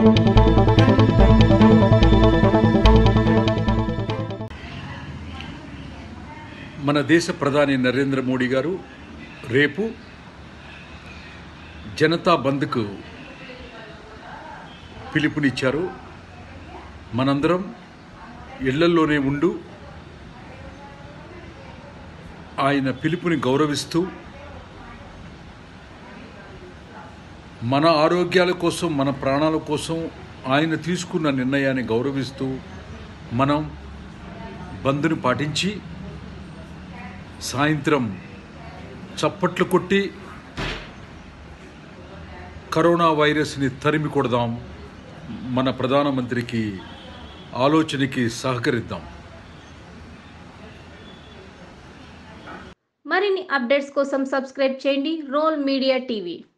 మన దేశ ప్రధాని నరేంద్ర మోడీ గారు రేపు జనతా బంద్కు పిలుపునిచ్చారు మనందరం ఇళ్లల్లోనే ఉండు ఆయన పిలుపుని గౌరవిస్తూ మన ఆరోగ్యాల కోసం మన ప్రాణాల కోసం ఆయన తీసుకున్న నిర్ణయాన్ని గౌరవిస్తూ మనం బంద్ను పాటించి సాయంత్రం చప్పట్లు కొట్టి కరోనా వైరస్ని తరిమి కొడదాం మన ప్రధానమంత్రికి ఆలోచనకి సహకరిద్దాం మరిన్ని అప్డేట్స్ కోసం సబ్స్క్రైబ్ చేయండి రోల్ మీడియా టీవీ